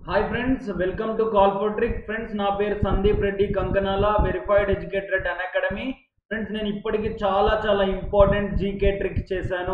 Hi friends welcome to call for trick friends నా పేరు Sandeep Reddy Kankanala verified educated Unacademy friends నేను ఇప్పటికి చాలా చాలా ఇంపార్టెంట్ జీకే ట్రిక్స్ చేశాను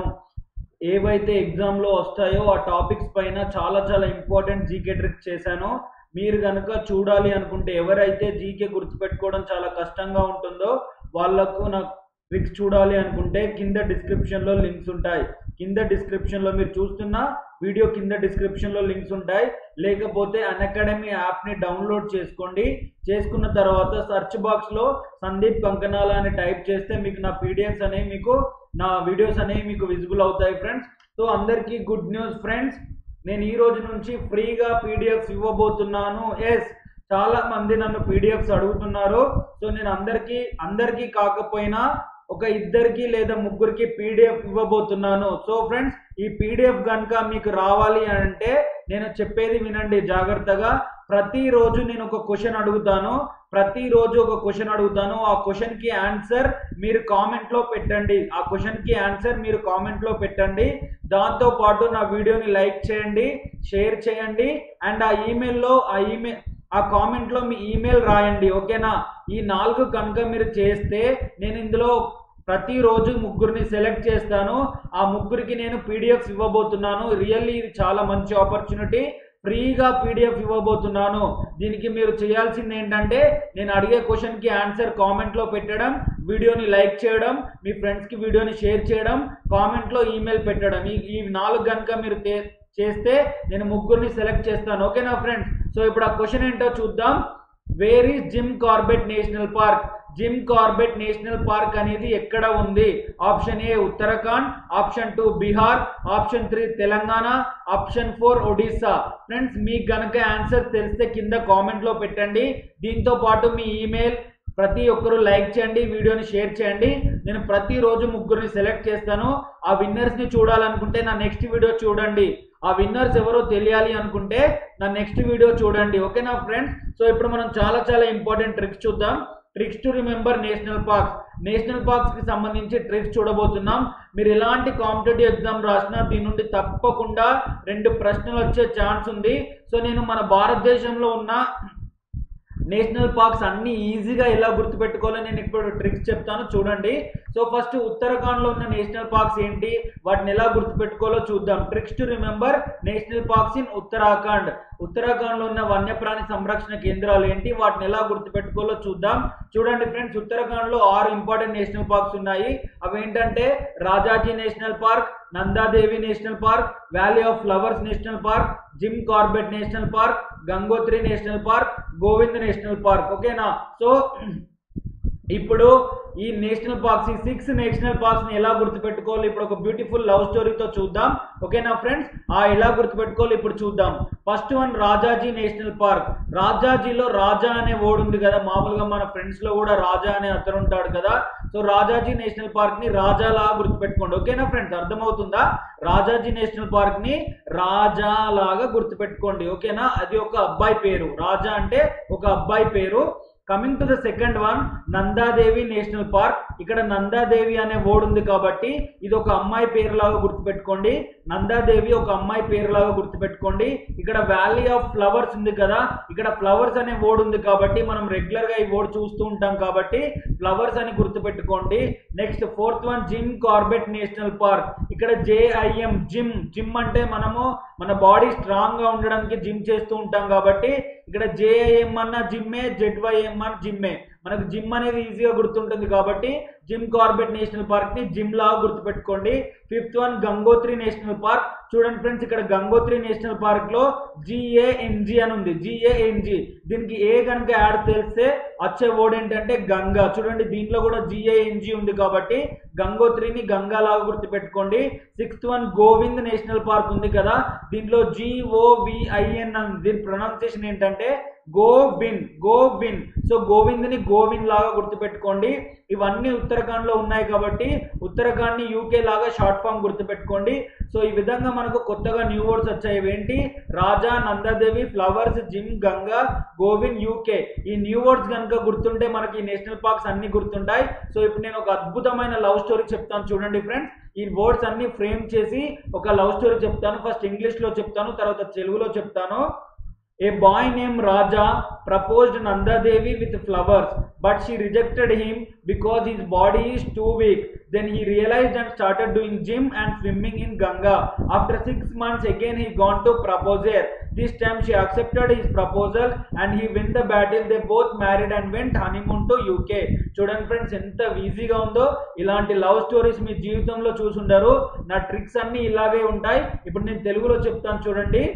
ఏవైతే ఎగ్జామ్లో వస్తాయో ఆ టాపిక్స్ పైన చాలా చాలా ఇంపార్టెంట్ జీకే ట్రిక్స్ చేశాను మీరు కనుక చూడాలి అనుకుంటే ఎవరైతే జీకే గుర్తుపెట్టుకోవడం చాలా కష్టంగా ఉంటుందో వాళ్ళకు నా ట్రిక్స్ చూడాలి అనుకుంటే కింద డిస్క్రిప్షన్లో లింక్స్ ఉంటాయి కింద డిస్క్రిప్షన్లో మీరు చూస్తున్న వీడియో కింద డిస్క్రిప్షన్లో లింక్స్ ఉంటాయి లేకపోతే అన్ అకాడమీ యాప్ని డౌన్లోడ్ చేసుకోండి చేసుకున్న తర్వాత సెర్చ్ బాక్స్లో సందీప్ కంకనాల అని టైప్ చేస్తే మీకు నా పీడిఎఫ్స్ అనేవి మీకు నా వీడియోస్ అనేవి మీకు విజిబుల్ అవుతాయి ఫ్రెండ్స్ సో అందరికీ గుడ్ న్యూస్ ఫ్రెండ్స్ నేను ఈ రోజు నుంచి ఫ్రీగా పీడిఎఫ్స్ ఇవ్వబోతున్నాను ఎస్ చాలా మంది నన్ను పీడిఎఫ్స్ అడుగుతున్నారు సో నేను అందరికీ అందరికీ కాకపోయినా ఒక ఇద్దరికి లేదా ముగ్గురికి పీడిఎఫ్ ఇవ్వబోతున్నాను సో ఫ్రెండ్స్ ఈ పీడిఎఫ్ కనుక మీకు రావాలి అంటే నేను చెప్పేది వినండి జాగ్రత్తగా ప్రతిరోజు నేను ఒక క్వశ్చన్ అడుగుతాను ప్రతిరోజు ఒక క్వశ్చన్ అడుగుతాను ఆ క్వశ్చన్కి ఆన్సర్ మీరు కామెంట్లో పెట్టండి ఆ క్వశ్చన్కి ఆన్సర్ మీరు కామెంట్లో పెట్టండి దాంతో పాటు నా వీడియోని లైక్ చేయండి షేర్ చేయండి అండ్ ఆ ఈమెయిల్లో ఆ ఈమెయిల్ ఆ కామెంట్లో మీ ఈమెయిల్ రాయండి ఓకేనా ఈ నాలుగు కనుక మీరు చేస్తే నేను ఇందులో ప్రతిరోజు ముగ్గురిని సెలెక్ట్ చేస్తాను ఆ ముగ్గురికి నేను పీడిఎఫ్స్ ఇవ్వబోతున్నాను రియల్లీ ఇది చాలా మంచి ఆపర్చునిటీ ఫ్రీగా పీడిఎఫ్ ఇవ్వబోతున్నాను దీనికి మీరు చేయాల్సింది ఏంటంటే నేను అడిగే క్వశ్చన్కి ఆన్సర్ కామెంట్లో పెట్టడం వీడియోని లైక్ చేయడం మీ ఫ్రెండ్స్కి వీడియోని షేర్ చేయడం కామెంట్లో ఈమెయిల్ పెట్టడం ఈ ఈ నాలుగు కనుక మీరు చేస్తే నేను ముగ్గురిని సెలెక్ట్ చేస్తాను ఓకేనా ఫ్రెండ్స్ సో ఇప్పుడు ఆ క్వశ్చన్ ఏంటో చూద్దాం where is Jim Corbett national park Jim Corbett national park అనేది ఎక్కడ ఉంది option A Uttarakhand option two Bihar option three Telangana option four Odisha friends మీకు గనక ఆన్సర్ తెలిస్తే కింద కామెంట్లో పెట్టండి దీంతో పాటు మీ ఈమెయిల్ ప్రతి ఒక్కరూ లైక్ చేయండి వీడియోని షేర్ చేయండి నేను ప్రతిరోజు ముగ్గురిని సెలెక్ట్ చేస్తాను ఆ విన్నర్స్ని చూడాలనుకుంటే నా నెక్స్ట్ వీడియో చూడండి ఆ విన్నర్స్ ఎవరో తెలియాలి అనుకుంటే నా నెక్స్ట్ వీడియో చూడండి ఓకేనా ఫ్రెండ్స్ సో ఇప్పుడు మనం చాలా చాలా ఇంపార్టెంట్ ట్రిక్స్ చూద్దాం tricks to remember national parks national పార్క్స్కి సంబంధించి ట్రిక్స్ చూడబోతున్నాం మీరు ఎలాంటి కాంపిటేటివ్ ఎగ్జామ్ రాసినా దీని నుండి తప్పకుండా రెండు ప్రశ్నలు వచ్చే ఛాన్స్ ఉంది సో నేను మన భారతదేశంలో ఉన్న నేషనల్ పార్క్స్ అన్ని ఈజీగా ఎలా గుర్తుపెట్టుకోవాలో నేను ఇప్పుడు ట్రిక్స్ చెప్తాను చూడండి సో ఫస్ట్ ఉత్తరాఖండ్లో ఉన్న నేషనల్ పార్క్స్ ఏంటి వాటిని ఎలా గుర్తుపెట్టుకోవాలో చూద్దాం tricks to remember national parks in Uttarakhand ఉత్తరాఖండ్లో ఉన్న వన్యప్రాణి సంరక్షణ కేంద్రాలు ఏంటి వాటిని ఎలా గుర్తుపెట్టుకోవాలో చూద్దాం చూడండి ఫ్రెండ్స్ ఉత్తరాఖండ్లో ఆరు ఇంపార్టెంట్ నేషనల్ పార్క్స్ ఉన్నాయి అవి ఏంటంటే Rajaji national park Nanda Devi national park valley of flowers national park Jim Corbett national park Gangotri national park Govind national park ఓకేనా సో ఇప్పుడు ఈ నేషనల్ పార్క్స్ ఈ సిక్స్ నేషనల్ పార్క్స్ ని ఎలా గుర్తుపెట్టుకోవాలి ఇప్పుడు ఒక బ్యూటిఫుల్ లవ్ స్టోరీతో చూద్దాం ఓకేనా ఫ్రెండ్స్ ఆ ఎలా గుర్తుపెట్టుకోవాలి ఇప్పుడు చూద్దాం first one Rajaji national park రాజాజీలో రాజా అనే ఓడ్ ఉంది కదా మామూలుగా మన ఫ్రెండ్స్ లో కూడా రాజా అనే అతను ఉంటాడు కదా సో రాజాజీ నేషనల్ పార్క్ ని రాజాలా గుర్తుపెట్టుకోండి ఓకేనా ఫ్రెండ్స్ అర్థమవుతుందా రాజాజీ నేషనల్ పార్క్ ని రాజా లాగా గుర్తుపెట్టుకోండి ఓకేనా అది ఒక అబ్బాయి పేరు రాజా అంటే ఒక అబ్బాయి పేరు coming to the second one Nanda Devi national park ఇక్కడ నందాదేవి అనే ఓడ్ ఉంది కాబట్టి ఇది ఒక అమ్మాయి పేరులాగా గుర్తుపెట్టుకోండి నందాదేవి ఒక అమ్మాయి పేరులాగా గుర్తుపెట్టుకోండి ఇక్కడ వ్యాలీ ఆఫ్ ఫ్లవర్స్ ఉంది కదా ఇక్కడ ఫ్లవర్స్ అనే ఓడ్ ఉంది కాబట్టి మనం రెగ్యులర్ గా ఈ ఓడ్ చూస్తూ ఉంటాం కాబట్టి ఫ్లవర్స్ అని గుర్తుపెట్టుకోండి next fourth one Jim Corbett national park ఇక్కడ జేఐఎం జిమ్ జిమ్ అంటే మనము మన బాడీ స్ట్రాంగ్ గా ఉండడానికి జిమ్ చేస్తూ ఉంటాం కాబట్టి ఇక్కడ జేఐఎం అన్న జిమ్మే జెడ్వైఎం అన్న జిమ్మే మనకు జిమ్ అనేది ఈజీగా గుర్తుంటుంది కాబట్టి జిమ్ కార్బెట్ నేషనల్ పార్క్ ని జిమ్ లాగా గుర్తుపెట్టుకోండి fifth one Gangotri national park చూడండి ఫ్రెండ్స్ ఇక్కడ గంగోత్రి నేషనల్ పార్క్ లో జిఏఎన్జి అని ఉంది జిఏఎన్జి దీనికి ఏ కనుక యాడ్ తెలిస్తే వచ్చే వర్డ్ ఏంటంటే గంగా చూడండి దీంట్లో కూడా జిఏఎన్జి ఉంది కాబట్టి గంగోత్రిని గంగా లాగా గుర్తుపెట్టుకోండి sixth one Govind national park ఉంది కదా దీంట్లో జిఓవిఐఎన్ అని దీని ప్రొనౌన్సియేషన్ ఏంటంటే గోవిన్ గోవిన్ సో గోవింద్ని గోవింద్ లాగా గుర్తుపెట్టుకోండి ఇవన్నీ ఉత్తరాఖండ్ లో ఉన్నాయి కాబట్టి ఉత్తరాఖండ్ ని యూకే లాగా షార్ట్ ఫామ్ గుర్తుపెట్టుకోండి సో ఈ విధంగా మనకు కొత్తగా న్యూ వర్డ్స్ వచ్చాయి ఏంటి Raja Nanda Devi flowers Jim Ganga Govind UK ఈ న్యూ వర్డ్స్ కనుక గుర్తుంటే మనకి ఈ నేషనల్ పార్క్స్ అన్ని గుర్తుంటాయి సో ఇప్పుడు నేను ఒక అద్భుతమైన లవ్ స్టోరీ చెప్తాను చూడండి ఫ్రెండ్స్ ఈ వర్డ్స్ అన్ని ఫ్రేమ్ చేసి ఒక లవ్ స్టోరీ చెప్తాను ఫస్ట్ ఇంగ్లీష్ లో చెప్తాను తర్వాత తెలుగులో చెప్తాను A boy named Raja proposed Nanda Devi with flowers, but she rejected him because his body is too weak. Then he realized and started doing gym and swimming in Ganga. After six months, again he gone to propose her. This time she accepted his proposal and he win the battle. They both married and went honeymoon to UK. చూడండి friends ఎంత ఈజీగా ఉందో ఇలాంటి love stories మీ జీవితంలో చూసుంటారు నా tricks అన్ని ఇలాగే ఉంటాయి ఇప్పుడు నేను తెలుగులో చెప్తాను చూడండి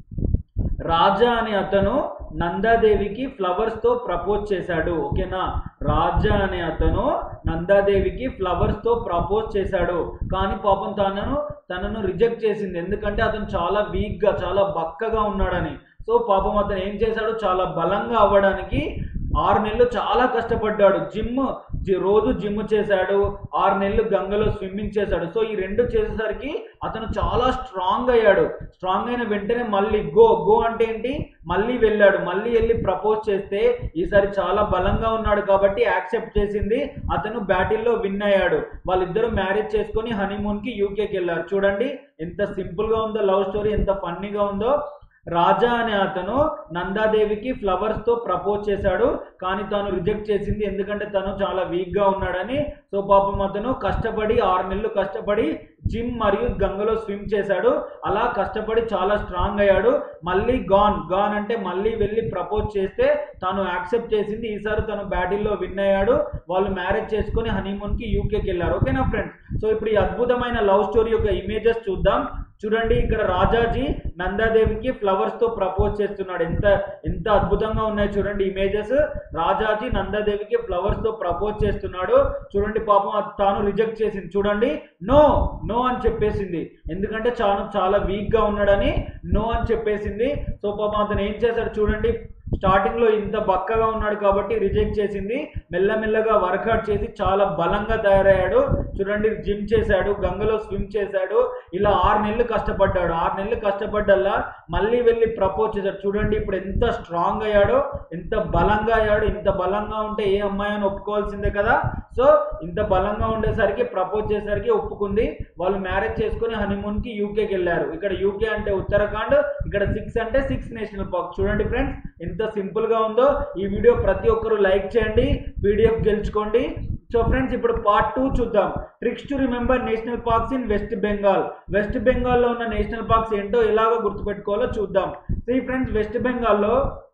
రాజా అనే అతను నందాదేవికి ఫ్లవర్స్ తో ప్రపోజ్ చేశాడు ఓకేనా రాజా అనే అతను నందాదేవికి ఫ్లవర్స్ తో ప్రపోజ్ చేశాడు కానీ పాపం తనను తనను రిజెక్ట్ చేసింది ఎందుకంటే అతను చాలా వీక్ గా చాలా బక్కగా ఉన్నాడని సో పాపం అతను ఏం చేశాడు చాలా బలంగా అవ్వడానికి ఆరు నెలలు చాలా కష్టపడ్డాడు జిమ్ రోజు జిమ్ చేశాడు ఆరు నెలలు గంగలో స్విమ్మింగ్ చేశాడు సో ఈ రెండు చేసేసరికి అతను చాలా స్ట్రాంగ్ అయ్యాడు స్ట్రాంగ్ అయిన వెంటనే మళ్ళీ గో గో అంటే ఏంటి మళ్ళీ వెళ్ళాడు మళ్ళీ వెళ్ళి ప్రపోజ్ చేస్తే ఈసారి చాలా బలంగా ఉన్నాడు కాబట్టి యాక్సెప్ట్ చేసింది అతను బ్యాటిల్లో విన్ అయ్యాడు వాళ్ళిద్దరూ మ్యారేజ్ చేసుకొని హనీమూన్ కి యూకేకి వెళ్ళారు చూడండి ఎంత సింపుల్ గా ఉందో లవ్ స్టోరీ ఎంత ఫన్నీగా ఉందో రాజా అనే అతను నందాదేవికి ఫ్లవర్స్ తో ప్రపోజ్ చేశాడు కానీ తాను రిజెక్ట్ చేసింది ఎందుకంటే తను చాలా వీక్ గా ఉన్నాడని సో పాపం అతను కష్టపడి ఆరు నెలలు కష్టపడి జిమ్ మరియు గంగలో స్విమ్ చేశాడు అలా కష్టపడి చాలా స్ట్రాంగ్ అయ్యాడు మళ్ళీ గాన్ గాన్ అంటే మళ్ళీ వెళ్ళి ప్రపోజ్ చేస్తే తాను యాక్సెప్ట్ చేసింది ఈసారి తను బ్యాటిల్లో విన్ అయ్యాడు వాళ్ళు మ్యారేజ్ చేసుకొని హనీమూన్ కి యూకేకి వెళ్ళారు ఓకేనా ఫ్రెండ్స్ సో ఇప్పుడు ఈ అద్భుతమైన లవ్ స్టోరీ యొక్క ఇమేజెస్ చూద్దాం చూడండి ఇక్కడ రాజాజీ నందాదేవికి ఫ్లవర్స్ తో ప్రపోజ్ చేస్తున్నాడు ఎంత ఎంత అద్భుతంగా ఉన్నాయి చూడండి ఇమేజెస్ రాజాజీ నందాదేవికి ఫ్లవర్స్ తో ప్రపోజ్ చేస్తున్నాడు చూడండి పాపం అది తాను రిజెక్ట్ చేసింది చూడండి నో నో అని చెప్పేసింది ఎందుకంటే చాలా చాలా వీక్ గా ఉన్నాడని నో అని చెప్పేసింది సో పాపం అతను ఏం చేశాడు చూడండి స్టార్టింగ్ లో ఇంత బక్కగా ఉన్నాడు కాబట్టి రిజెక్ట్ చేసింది మెల్లమెల్లగా వర్కౌట్ చేసి చాలా బలంగా తయారయ్యాడు చూడండి జిమ్ చేశాడు గంగలో స్విమ్ చేశాడు ఇలా ఆరు నెలలు కష్టపడ్డాడు ఆరు నెలలు కష్టపడ్డల్లా మళ్ళీ వెళ్ళి ప్రపోజ్ చేశాడు చూడండి ఇప్పుడు ఎంత స్ట్రాంగ్ అయ్యాడో ఎంత బలంగా అయ్యాడు ఇంత బలంగా ఉంటే ఏ అమ్మాయి అని ఒప్పుకోవాల్సిందే కదా సో ఇంత బలంగా ఉండేసరికి ప్రపోజ్ చేసరికి ఒప్పుకుంది వాళ్ళు మ్యారేజ్ చేసుకుని హనీమూన్ కి యూకేకి వెళ్ళారు ఇక్కడ యూకే అంటే ఉత్తరాఖండ్ ఇక్కడ సిక్స్ అంటే సిక్స్ నేషనల్ పార్క్ చూడండి ఫ్రెండ్స్ ఎంత సింపుల్ గా ఉందో ఈ వీడియో ప్రతి ఒక్కరు లైక్ చేయండి పీడిఎఫ్ గెలుచుకోండి సో ఫ్రెండ్స్ ఇప్పుడు పార్ట్ టూ చూద్దాం tricks to remember national parks in west Bengal west బెంగాల్లో ఉన్న నేషనల్ పార్క్స్ ఏంటో ఎలాగో గుర్తుపెట్టుకోవాలో చూద్దాం సో ఈ ఫ్రెండ్స్ వెస్ట్ బెంగాల్లో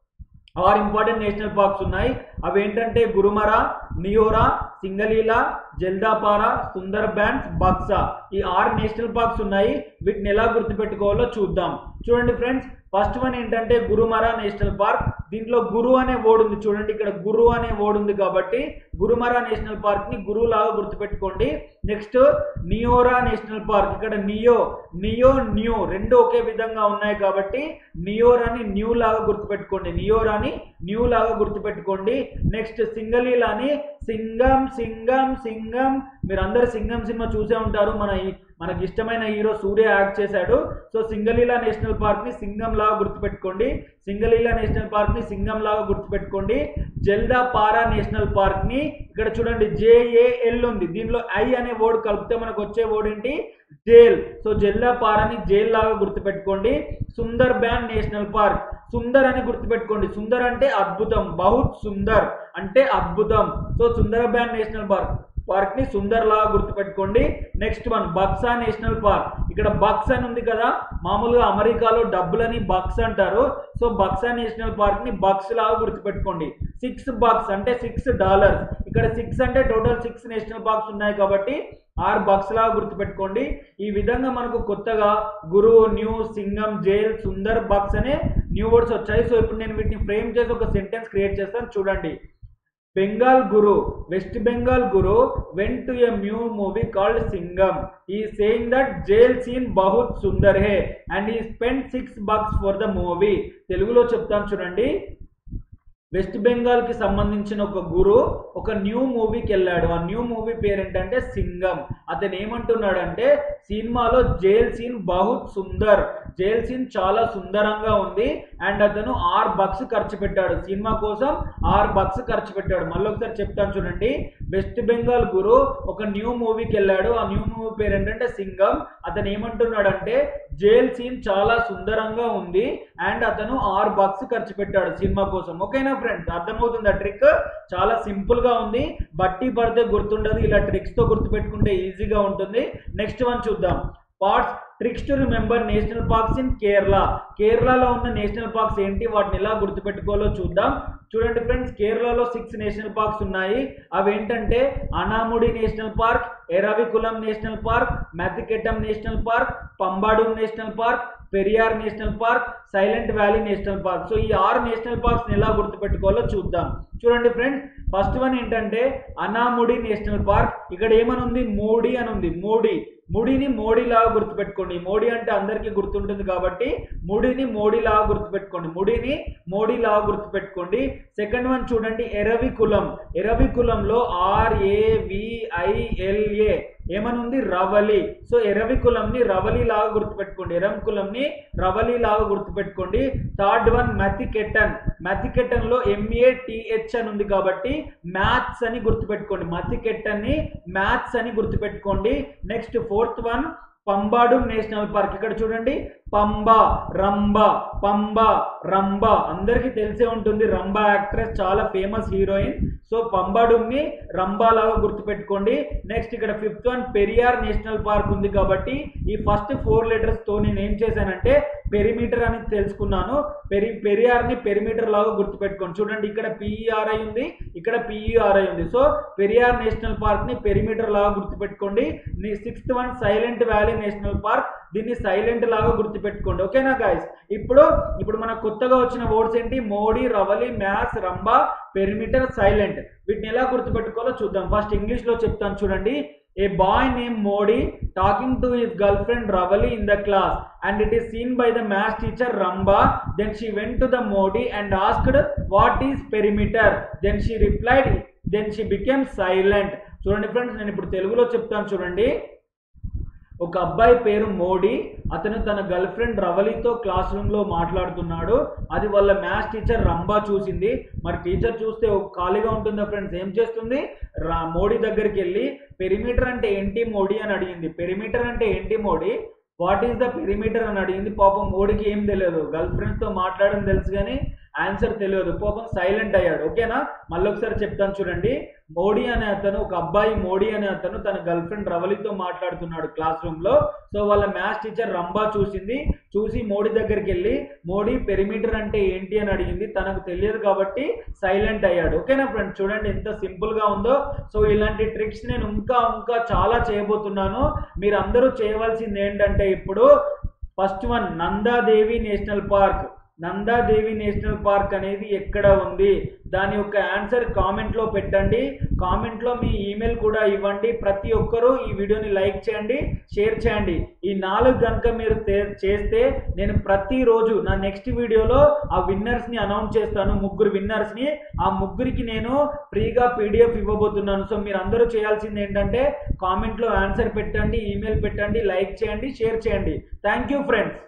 ఆరు ఇంపార్టెంట్ నేషనల్ పార్క్స్ ఉన్నాయి అవి ఏంటంటే గురుమరా నియోరా సింగలీలా జల్దాపారా సుందర్ బ్యాన్స్ బక్సా ఈ ఆరు నేషనల్ పార్క్స్ ఉన్నాయి వీటిని ఎలా గుర్తుపెట్టుకోవాలో చూద్దాం చూడండి ఫ్రెండ్స్ ఫస్ట్ వన్ ఏంటంటే గురుమరా నేషనల్ పార్క్ దీంట్లో గురు అనే వర్డ్ ఉంది చూడండి ఇక్కడ గురు అనే వర్డ్ ఉంది కాబట్టి గురుమరా నేషనల్ పార్క్ ని గురువు లాగా గుర్తుపెట్టుకోండి నెక్స్ట్ నియోరా నేషనల్ పార్క్ ఇక్కడ నియో నియో న్యూ రెండు ఒకే విధంగా ఉన్నాయి కాబట్టి నియోరాని న్యూ లాగా గుర్తుపెట్టుకోండి నియోరాని న్యూ లాగా గుర్తుపెట్టుకోండి నెక్స్ట్ సింగలీలాని సింగం సింగం సింగం మీరు అందరు సింగం సినిమా చూసే ఉంటారు మన ఈ- మనకి ఇష్టమైన హీరో సూర్య యాక్ట్ చేశాడు సో సింగలీలా నేషనల్ పార్క్ ని సింగం లాగా గుర్తుపెట్టుకోండి సింగలీలా నేషనల్ పార్క్ ని సింగం లాగా గుర్తుపెట్టుకోండి జల్దా పారా నేషనల్ పార్క్ ని ఇక్కడ చూడండి జేఏఎల్ ఉంది దీనిలో ఐ అనే వర్డ్ కలిపితే మనకు వచ్చే వర్డ్ ఏంటి జైల్ సో జల్దా పారాని జైల్ లాగా గుర్తుపెట్టుకోండి సుందర్ బ్యాన్ నేషనల్ పార్క్ సుందర్ అని గుర్తుపెట్టుకోండి సుందర్ అంటే అద్భుతం బహుత్ సుందర్ అంటే అద్భుతం so Sundarban national park park ని సుందర్ లాగా గుర్తుపెట్టుకోండి next one Buxa national park ఇక్కడ బక్స్ అని ఉంది కదా మామూలుగా అమెరికాలో డబ్బులని బక్స్ అంటారు సో బక్సా నేషనల్ పార్క్ ని బక్స్ లాగా గుర్తుపెట్టుకోండి సిక్స్ బక్స్ అంటే సిక్స్ డాలర్స్ ఇక్కడ సిక్స్ అంటే టోటల్ సిక్స్ నేషనల్ పార్క్స్ ఉన్నాయి కాబట్టి ఆరు బక్స్ లాగా గుర్తుపెట్టుకోండి ఈ విధంగా మనకు కొత్తగా గురు న్యూ సింగం జైల్ సుందర్ బక్స్ అనే న్యూ వర్డ్స్ వచ్చాయి సో ఇప్పుడు నేను వీటిని ఫ్రేమ్ చేసి ఒక సెంటెన్స్ క్రియేట్ చేస్తాను చూడండి Bengal guru west Bengal guru went to a new movie called Singam he saying that jail scene బహుత్ సుందర్ హే and he spend six bucks for the movie తెలుగులో చెప్తాను చూడండి వెస్ట్ బెంగాల్ కి సంబంధించిన ఒక గురు ఒక న్యూ మూవీకి వెళ్ళాడు ఆ న్యూ మూవీ పేరు ఏంటంటే సింగం అతను ఏమంటున్నాడంటే సినిమాలో జైల్ సీన్ బహుత్ సుందర్ జైల్ సీన్ చాలా సుందరంగా ఉంది అండ్ అతను ఆరు బక్స్ ఖర్చు పెట్టాడు సినిమా కోసం ఆరు బక్స్ ఖర్చు పెట్టాడు మళ్ళీ ఒకసారి చెప్తాను చూడండి వెస్ట్ బెంగాల్ గురు ఒక న్యూ మూవీకి వెళ్ళాడు ఆ న్యూ మూవీ పేరు ఏంటంటే సింగం అతను ఏమంటున్నాడంటే జైల్ సీన్ చాలా సుందరంగా ఉంది అండ్ అతను ఆరు బక్స్ ఖర్చు పెట్టాడు సినిమా కోసం ఓకేనా ఫ్రెండ్స్ అర్థమవుతుంది ఆ ట్రిక్ చాలా సింపుల్ గా ఉంది బట్టి పడితే గుర్తుండదు ఇలా ట్రిక్స్ తో గుర్తుపెట్టుకుంటే ఈజీగా ఉంటుంది నెక్స్ట్ వన్ చూద్దాం parts tricks to remember national parks in Kerala కేరళలో ఉన్న నేషనల్ పార్క్స్ ఏంటి వాటిని ఎలా గుర్తుపెట్టుకోవాలో చూద్దాం చూడండి ఫ్రెండ్స్ కేరళలో సిక్స్ నేషనల్ పార్క్స్ ఉన్నాయి అవి ఏంటంటే Anamudi national park Eravikulam national park Mathikettan national park Pambadum national park Periyar national park silent valley national park so ఈ ఆరు నేషనల్ పార్క్స్ ఎలా గుర్తుపెట్టుకోవాలో చూద్దాం చూడండి ఫ్రెండ్స్ ఫస్ట్ వన్ ఏంటంటే అనాముడి నేషనల్ పార్క్ ఇక్కడ ఏమని ఉంది మోడీ అని ఉంది మోడీ ముడిని మోడీ లాగా గుర్తుపెట్టుకోండి మోడీ అంటే అందరికీ గుర్తుంటుంది కాబట్టి ముడిని మోడీ లాగా గుర్తుపెట్టుకోండి ముడిని మోడీ లాగా గుర్తుపెట్టుకోండి సెకండ్ వన్ చూడండి ఎరవి కులం ఎరవి కులంలో ఆర్ఏవిఐఎల్ఏ ఏమనుంది రవలి సో ఎరవి కులంని రవలి లాగా గుర్తుపెట్టుకోండి ఎరం కులంని రవలి లాగా గుర్తుపెట్టుకోండి థర్డ్ వన్ మతికెటన్ మతికెటన్ లో ఎంఏ టిహెచ్ అని ఉంది కాబట్టి మ్యాథ్స్ అని గుర్తుపెట్టుకోండి మతికెటన్ ని మ్యాథ్స్ అని గుర్తుపెట్టుకోండి next fourth one Pambadu national park ఇక్కడ చూడండి పంబ రంబ పంబ రంబ అందరికీ తెలిసే ఉంటుంది రంబ యాక్ట్రెస్ చాలా ఫేమస్ హీరోయిన్ సో పంబాడుని రంబా లాగా గుర్తుపెట్టుకోండి నెక్స్ట్ ఇక్కడ fifth one Periyar national park ఉంది కాబట్టి ఈ ఫస్ట్ ఫోర్ లెటర్స్ తో నేను ఏం చేశానంటే పెరిమీటర్ అని తెలుసుకున్నాను పెరి పెరియార్ని పెరిమీటర్ లాగా గుర్తుపెట్టుకోండి చూడండి ఇక్కడ పిఈఆర్ఐ ఉంది ఇక్కడ పిఈఆర్ఐ ఉంది సో పెరియార్ నేషనల్ పార్క్ ని పెరిమీటర్ లాగా గుర్తుపెట్టుకోండి sixth one silent valley national park దీన్ని సైలెంట్ లాగా గుర్తుపెట్టుకోండి ఓకేనా గాయస్ ఇప్పుడు ఇప్పుడు మన కొత్తగా వచ్చిన వర్డ్స్ ఏంటి Modi Ravali maths Rambha perimeter silent వీటిని ఎలా గుర్తుపెట్టుకోవాలో చూద్దాం ఫస్ట్ ఇంగ్లీష్ లో చెప్తాను చూడండి a boy name Modi talking to his girlfriend Ravali in the class and it is seen by the maths teacher Rambha then she went to the Modi and asked what is perimeter then she replied then she became silent చూడండి friends నేను ఇప్పుడు తెలుగులో చెప్తాను చూడండి ఒక అబ్బాయి పేరు మోడీ అతను తన గర్ల్ ఫ్రెండ్ రవలితో క్లాస్ రూమ్ లో మాట్లాడుతున్నాడు అది వాళ్ళ మ్యాథ్స్ టీచర్ రంబా చూసింది మరి టీచర్ చూస్తే ఒక ఖాళీగా ఉంటుందా ఫ్రెండ్స్ ఏం చేస్తుంది రా మోడీ దగ్గరికి వెళ్ళి పెరిమీటర్ అంటే ఏంటి మోడీ అని అడిగింది పెరిమీటర్ అంటే ఏంటి Modi what is the perimeter అని అడిగింది పాపం మోడీకి ఏం తెలియదు గర్ల్ ఫ్రెండ్స్ తో మాట్లాడడం తెలుసు కానీ ఆన్సర్ తెలియదు పాపం సైలెంట్ అయ్యాడు ఓకేనా మళ్ళీ ఒకసారి చెప్తాను చూడండి మోడీ అనే అతను ఒక అబ్బాయి మోడీ అనే అతను తన గర్ల్ ఫ్రెండ్ రవలితో మాట్లాడుతున్నాడు క్లాస్ రూమ్ లో సో వాళ్ళ మ్యాథ్స్ టీచర్ రంబా చూసింది చూసి మోడీ దగ్గరికి వెళ్ళి మోడీ పెరిమీటర్ అంటే ఏంటి అని అడిగింది తనకు తెలియదు కాబట్టి సైలెంట్ అయ్యాడు ఓకేనా ఫ్రెండ్స్ చూడండి ఎంత సింపుల్ గా ఉందో సో ఇలాంటి ట్రిక్స్ నేను ఇంకా ఇంకా చాలా చేయబోతున్నాను మీరు అందరూ చేయవలసింది ఏంటంటే ఇప్పుడు first one Nanda Devi national park Nanda Devi national park అనేది ఎక్కడ ఉంది దాని యొక్క ఆన్సర్ కామెంట్లో పెట్టండి కామెంట్లో మీ ఈమెయిల్ కూడా ఇవ్వండి ప్రతి ఒక్కరూ ఈ వీడియోని లైక్ చేయండి షేర్ చేయండి ఈ నాలుగు కనుక మీరు తే- చేస్తే నేను ప్రతిరోజు నా నెక్స్ట్ వీడియోలో ఆ విన్నర్స్ని అనౌన్స్ చేస్తాను ముగ్గురు విన్నర్స్ని ఆ ముగ్గురికి నేను ఫ్రీగా పీడిఎఫ్ ఇవ్వబోతున్నాను సో మీరు అందరూ చేయాల్సింది ఏంటంటే కామెంట్లో ఆన్సర్ పెట్టండి ఈమెయిల్ పెట్టండి లైక్ చేయండి షేర్ చేయండి థ్యాంక్ యూ ఫ్రెండ్స్